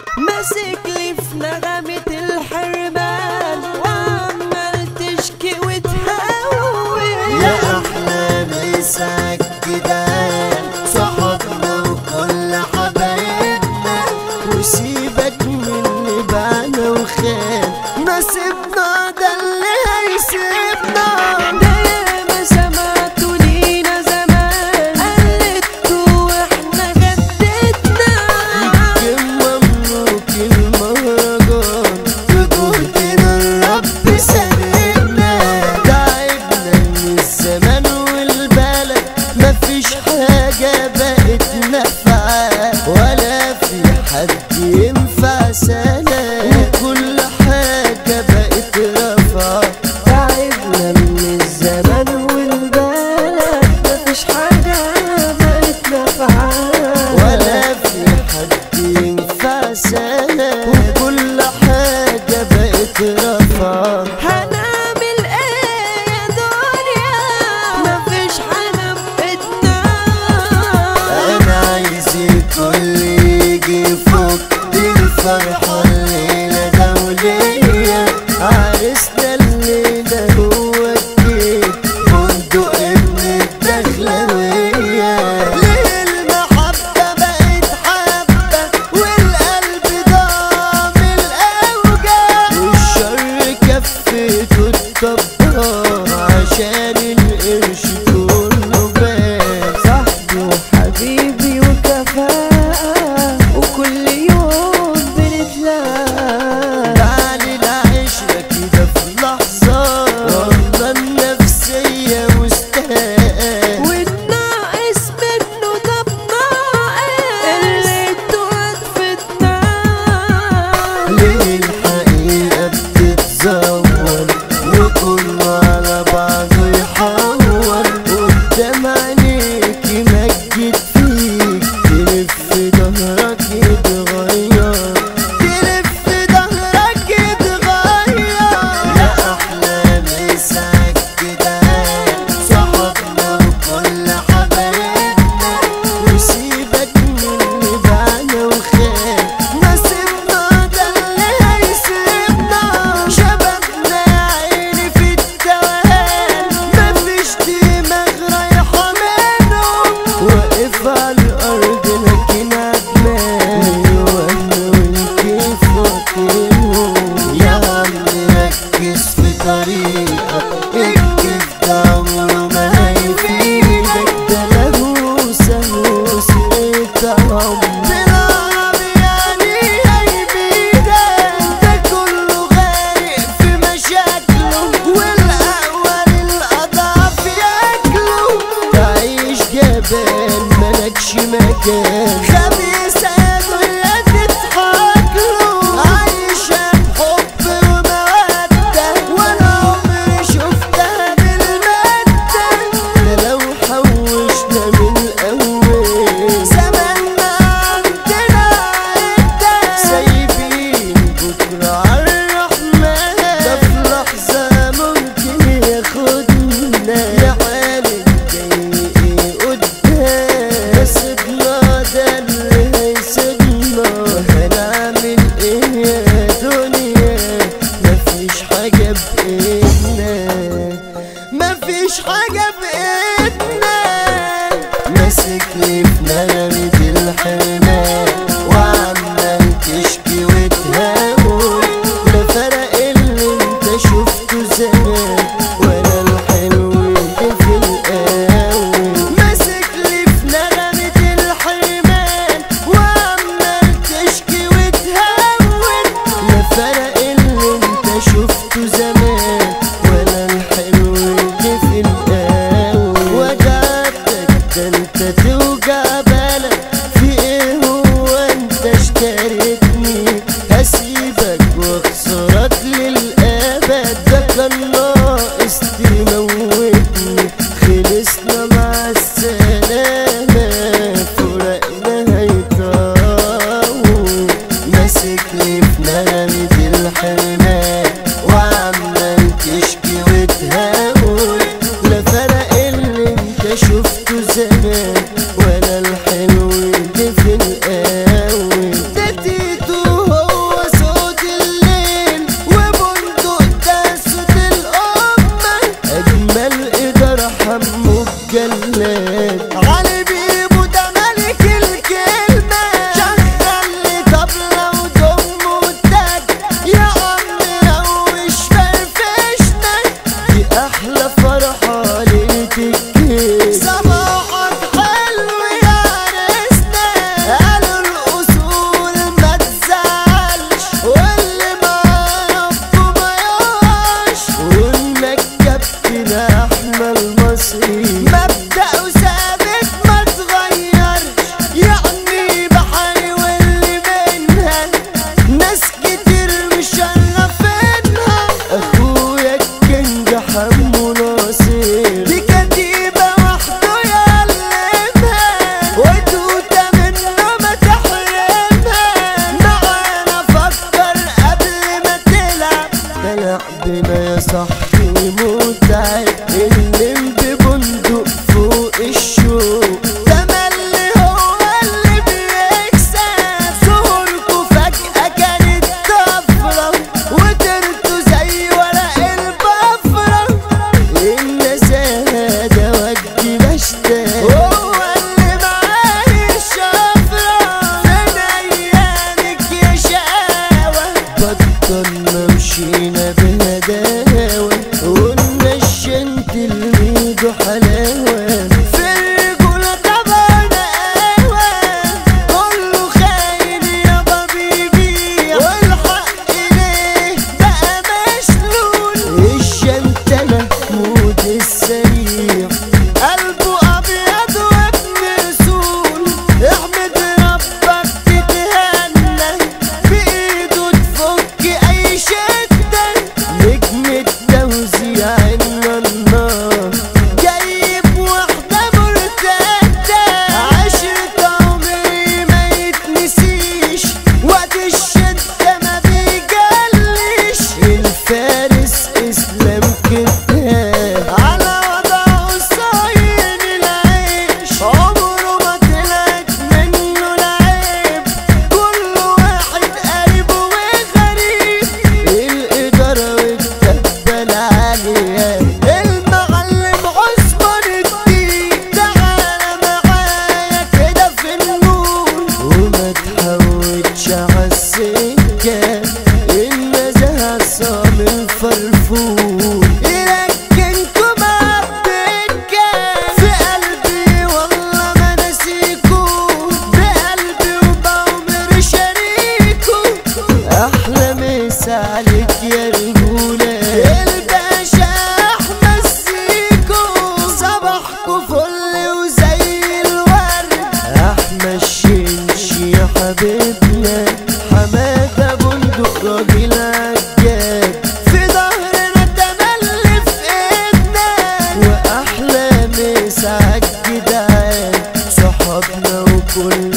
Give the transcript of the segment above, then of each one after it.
ماسك لي في نغمة الحرمان وعمال تشكي وتهوي يا احلى مسا الجدعان صحابنا وكل حبايبنا وسيبك من اللي بانا وخان نصيبنا ده اللي هيسيبنا ده ياما سمعتوا لينا زمان قلدتوا واحنا جدتنا كان مملوك المهرجان بجهدنا الرب سلمنا تعبنا من الزمان والبلد مفيش حاجة بقت نافعة ولا في حد ينفع سنة وكل حاجة بقت رفعة تعبنا من الزمان والبلد مفيش حاجة بقت نافعة ولا في حد ينفع سنة وكل حاجة بقت رفعة هنعمل ايه يا دنيا مفيش حاجة بإيدنا انا عايز الكل يجي فوق دي الفرحة الليلة دولية عرسنا الليلة هو الجيل بندق ابن الدخلوية ليه المحبة بقت حبة والقلب ضام الأوجاع والشر كفته الطبطاب عشان القرش كله بان صاحبي وحبيبي وكفاءة وكل يوم بنتلاقى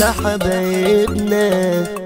على حبايبنا